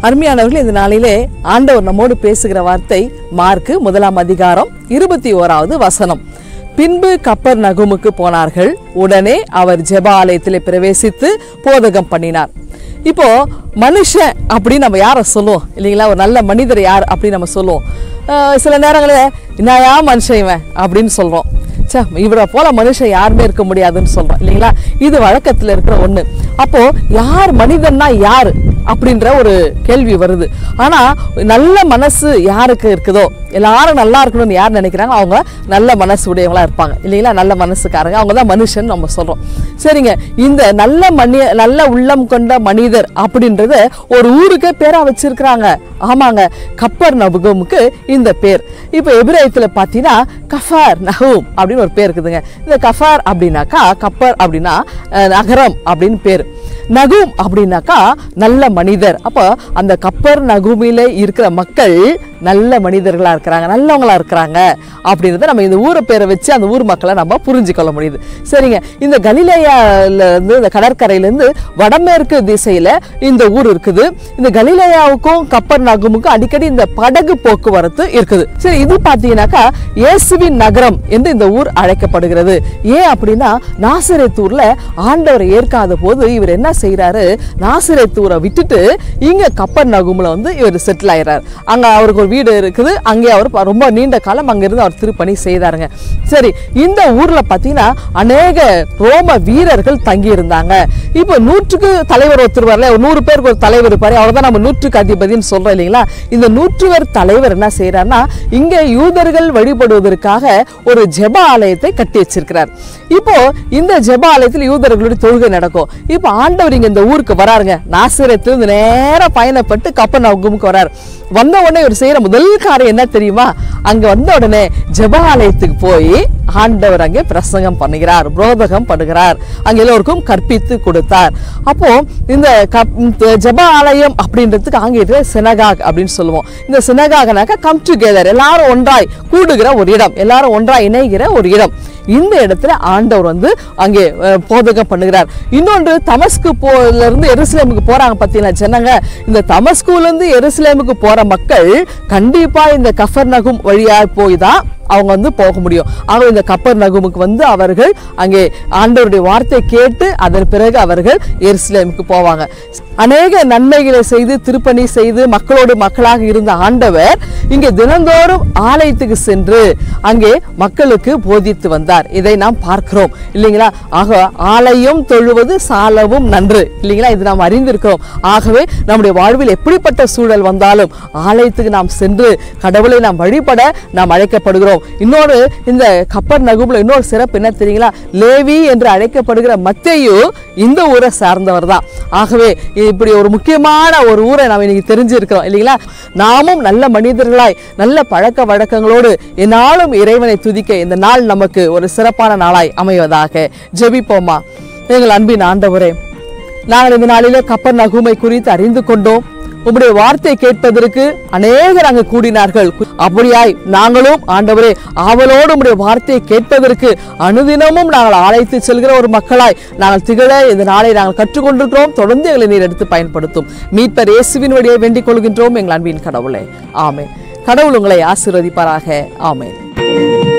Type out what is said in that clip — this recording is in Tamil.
அருமையானவர்கள் இந்த நாளிலே ஆண்டவர் நம்மோடு பேசுகிற வார்த்தை மார்க்கு முதலாம் அதிகாரம் இருபத்தி ஓராவது வசனம் பின்பு கப்பர் நகுமுக்கு போனார்கள் உடனே அவர் ஜெப ஆலயத்திலே பிரவேசித்து போதகம் பண்ணினார் இப்போ மனுஷன் அப்படின்னு நம்ம யாரை சொல்லுவோம் இல்லைங்களா ஒரு நல்ல மனிதர் யார் அப்படின்னு நம்ம சொல்லுவோம் அஹ் சில நேரங்களில் என்னையா மனுஷன் இவன் அப்படின்னு சொல்றோம் ச்சே இவரை போல மனுஷன் யாருமே இருக்க முடியாதுன்னு சொல்றோம் இல்லைங்களா இது வழக்கத்துல இருக்கிற ஒண்ணு அப்போ யார் மனிதன்னா யார் அப்படின்ற ஒரு கேள்வி வருது ஆனா நல்ல மனசு யாருக்கு இருக்குதோ எல்லாரும் நல்லா இருக்கணும்னு யார் நினைக்கிறாங்க அவங்க நல்ல மனசு உடையவங்களா இருப்பாங்க இல்லைங்களா நல்ல மனசுக்காரங்க அவங்க தான் மனுஷன் நம்ம சொல்றோம் சரிங்க இந்த நல்ல மனி நல்ல உள்ளம் கொண்ட மனிதர் அப்படின்றத ஒரு ஊருக்கே பேரா வச்சிருக்கிறாங்க ஆமாங்க கப்பர் நபுகமுக்கு இந்த பேர் இப்போ எபிரேயத்துல பார்த்தீங்கன்னா கஃபார் நஹூம் அப்படின்னு ஒரு பேர் இருக்குதுங்க இந்த கஃபார் அப்படின்னாக்கா கப்பர் அப்படின்னா அஹ், நகரம் அப்படின்னு பேர் நகும் அப்படின்னாக்கா நல்ல மனிதர் அப்போ அந்த கப்பர் நகுமில இருக்கிற மக்கள் நல்ல மனிதர்களா இருக்கிறாங்க நல்லவங்களா இருக்கிறாங்க அப்படின்றத நம்ம இந்த ஊரை பேரை வச்சு அந்த ஊர் மக்களை நம்ம புரிஞ்சுக்கொள்ள முடியுது சரிங்க இந்த கலிலேயால இருந்து இந்த கடற்கரையில இருந்து வடமேற்கு திசையில இந்த ஊர் இருக்குது இந்த கலிலேயாவுக்கும் கப்பர் நகுமுக்கும் அடிக்கடி இந்த படகு போக்குவரத்து இருக்குது சரி இது பார்த்தீங்கன்னாக்கா இயேசுவின் நகரம் என்று இந்த ஊர் அழைக்கப்படுகிறது ஏன் அப்படின்னா நாசரேத்தூர்ல ஆண்டவரை ஏற்காத போது இவர் என்ன செய்யறாரு நாசரேத்தூரை விட்டுட்டு இங்க கப்பர் நகுமுல வந்து இவர் செட்டில் ஆயிடுறாரு அங்க அவருக்கு ஒரு வீடு இருக்குது அங்கே அவர் ப- ரொம்ப நீண்ட காலம் அங்கிருந்து அவர் திருப்பணி செய்தாருங்க சரி இந்த ஊர்ல பார்த்தீங்கன்னா அநேக ரோம வீரர்கள் தங்கி இருந்தாங்க இப்போ நூற்றுக்கு தலைவர் ஒருத்தர் வரல ஒரு நூறு பேருக்கு ஒரு தலைவர் இருப்பாரு அவர் தான் நம்ம நூற்றுக்கு அதிபதினு சொல்றோம் இல்லைங்களா இந்த நூற்றுவர் தலைவர் என்ன செய்யறாருன்னா இங்க யூதர்கள் வழிபடுவதற்காக ஒரு ஜெப ஆலயத்தை கட்டி வச்சிருக்கிறார் இப்போ இந்த ஜெப ஆலயத்தில் யூதர்களுடைய தொழுகை நடக்கும் இப்போ ஆண்டவர் இங்க இந்த ஊருக்கு வராருங்க நாசிரத்திலிருந்து நேரா பயணப்பட்டு கப்பன் நகுமுக்கு வராரு வந்த உடனே இவர் செய்யற முதல் காரியம் என்ன தெரியுமா அங்க வந்த உடனே ஜெப ஆலயத்துக்கு போய் ஆண்டவர் அங்கே பிரசங்கம் பண்ணுகிறார் புரோதகம் பண்ணுகிறார் அங்க எல்லோருக்கும் கற்பித்து கொடுத்தார் அப்போ இந்த கப்- இந்த ஜெப ஆலயம் அப்படின்றதுக்கு ஆங்கிலத்தில் சினகாக் அப்படின்னு சொல்லுவோம் இந்த சினகாகனாக்கா கம் டுகெதர் எல்லாரும் ஒன்றாய் கூடுகிற ஒரு இடம் எல்லாரும் ஒன்றாய் இணைகிற ஒரு இடம் இந்த இடத்துல ஆண்டவர் வந்து அங்கே அஹ், போதகம் பண்ணுகிறார் இன்னொன்று தமஸ்கு போல இருந்து எருசலேமுக்கு போறாங்க பார்த்தீங்களா ஜனங்க இந்த தமஸ்குல இருந்து எருசலேமுக்கு போற மக்கள் கண்டிப்பா இந்த கஃபர் நகும் வழியா போய் தான் அவங்க வந்து போக முடியும் ஆக இந்த கப்பர் நகுமுக்கு வந்து அவர்கள் அங்கே ஆண்டவருடைய வார்த்தை கேட்டு அதன் பிறகு அவர்கள் எருசலேமுக்கு போவாங்க அநேக நன்மைகளை செய்து திருப்பணி செய்து மக்களோடு மக்களாக இருந்த ஆண்டவர் இங்கே தினந்தோறும் ஆலயத்துக்கு சென்று அங்கே மக்களுக்கு போதித்து வந்தார் இதை நாம் பார்க்கிறோம் இல்லைங்களா ஆக ஆலயம் தொழுவது சாலவும் நன்று இல்லைங்களா இது நாம் அறிந்திருக்கிறோம் ஆகவே நம்முடைய வாழ்வில் எப்படிப்பட்ட சூழல் வந்தாலும் ஆலயத்துக்கு நாம் சென்று கடவுளை நாம் வழிபட நாம் அழைக்கப்படுகிறோம் இன்னொரு இந்த கப்பர் நகுமுல இன்னொரு சிறப்பு என்ன தெரியுங்களா லேவி என்று அழைக்கப்படுகிற மத்தேயு இந்த ஊரை சார்ந்தவர் தான் ஆகவே இப்படி ஒரு முக்கியமான ஒரு ஊரை நாம் இன்னைக்கு தெரிஞ்சிருக்கிறோம் இல்லைங்களா நாமும் நல்ல மனிதர்களாய் நல்ல பழக்க வழக்கங்களோடு என்னாலும் இறைவனை துதிக்க இந்த நாள் நமக்கு ஒரு சிறப்பான நாளாய் அமைவதாக ஜெபிப்போமா எங்கள் அன்பின் ஆண்டவரே நாங்கள் இந்த நாளிலே கப்பர் நகுமை குறித்து அறிந்து கொண்டோம் உம்முடைய வார்த்தை கேட்பதற்கு அநேகர் அங்கு கூடினார்கள் அப்படியாய் நாங்களும் ஆண்டவரே ஆவலோடு உம்முடைய வார்த்தையை கேட்பதற்கு அனுதினமும் நாங்கள் அழைத்து செல்கிற ஒரு மக்களாய் நாங்கள் திகழ இந்த நாளை நாங்கள் கற்றுக்கொண்டிருக்கிறோம் தொடர்ந்து எங்களை நீர் எடுத்து பயன்படுத்தும் மீட்பர் இயேசுவின் வழியை வேண்டிக் கொள்கின்றோம் எங்கள் அன்பின் கடவுளே ஆமென் கடவுள் உங்களை ஆசீர்வதிப்பாராக ஆமென்